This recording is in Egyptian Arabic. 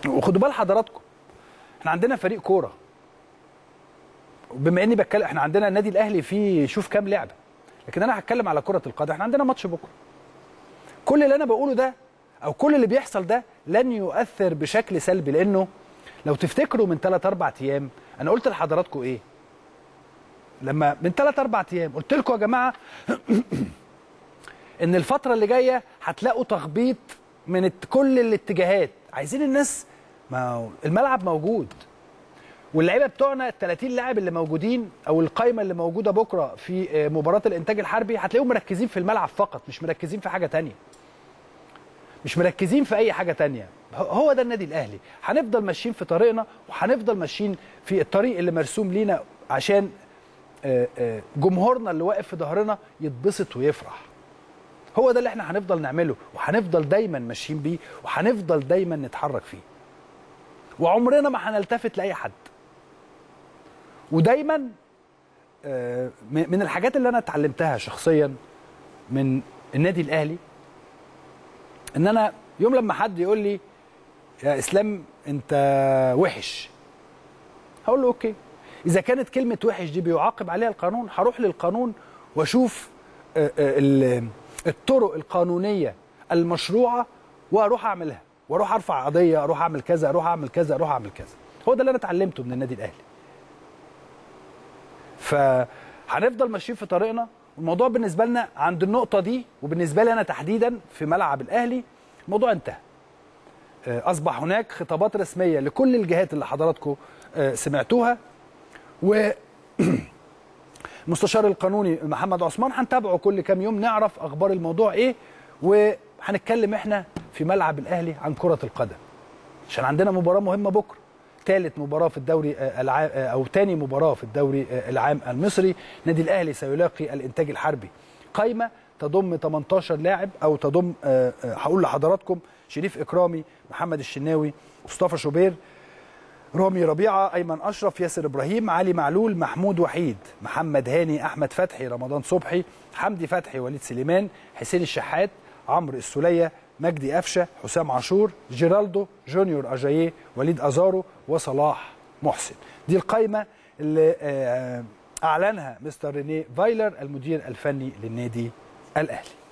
وخدوا بال حضراتكم احنا عندنا فريق كوره بما اني بتكلم احنا عندنا النادي الاهلي فيه شوف كام لعبه لكن انا هتكلم على كره القدم احنا عندنا ماتش بكره كل اللي انا بقوله ده او كل اللي بيحصل ده لن يؤثر بشكل سلبي لانه لو تفتكروا من 3 4 ايام انا قلت لحضراتكم ايه لما من 3 4 ايام قلت لكم يا جماعه ان الفتره اللي جايه هتلاقوا تخبيط من الت- كل الاتجاهات عايزين الناس ما هو الملعب موجود واللعيبه بتوعنا ال 30 لاعب اللي موجودين او القايمه اللي موجوده بكره في آه، مباراه الانتاج الحربي هتلاقيهم مركزين في الملعب فقط مش مركزين في حاجه تانية مش مركزين في اي حاجه تانية هو- هو ده النادي الاهلي هنفضل ماشيين في طريقنا وهنفضل ماشيين في الطريق اللي مرسوم لينا عشان آه، آه، جمهورنا اللي واقف في ظهرنا يتبسط ويفرح هو ده اللي احنا هنفضل نعمله وهنفضل دايما ماشيين بيه وهنفضل دايما نتحرك فيه وعمرنا ما هنلتفت لاي حد ودايما آه، م- من الحاجات اللي انا اتعلمتها شخصيا من النادي الاهلي ان انا يوم لما حد يقول لي يا اسلام انت وحش هقول له اوكي اذا كانت كلمه وحش دي بيعاقب عليها القانون هروح للقانون واشوف آه، آه، ال- الطرق القانونيه المشروعه واروح اعملها واروح ارفع قضيه اروح اعمل كذا اروح اعمل كذا اروح اعمل كذا هو ده اللي انا اتعلمته من النادي الاهلي فهنفضل ماشيين في طريقنا الموضوع بالنسبه لنا عند النقطه دي وبالنسبه لي انا تحديدا في ملعب الاهلي الموضوع انتهى آه، اصبح هناك خطابات رسميه لكل الجهات اللي حضراتكم آه، سمعتوها و المستشار القانوني محمد عثمان هنتابعه كل كام يوم نعرف اخبار الموضوع ايه وهنتكلم احنا في ملعب الاهلي عن كره القدم عشان عندنا مباراه مهمه بكره ثالث مباراه في الدوري آه، العام آه، او ثاني مباراه في الدوري آه، العام المصري نادي الاهلي سيلاقي الانتاج الحربي قايمه تضم 18 لاعب او تضم آه، آه، هقول لحضراتكم شريف اكرامي محمد الشناوي مصطفى شوبير رامي ربيعه ايمن اشرف ياسر ابراهيم علي معلول محمود وحيد محمد هاني احمد فتحي رمضان صبحي حمدي فتحي وليد سليمان حسين الشحات عمرو السوليه مجدي قفشه حسام عاشور جيرالدو جونيور اجاييه وليد ازارو وصلاح محسن دي القائمه اللي آه، اعلنها مستر ريني فايلر المدير الفني للنادي الاهلي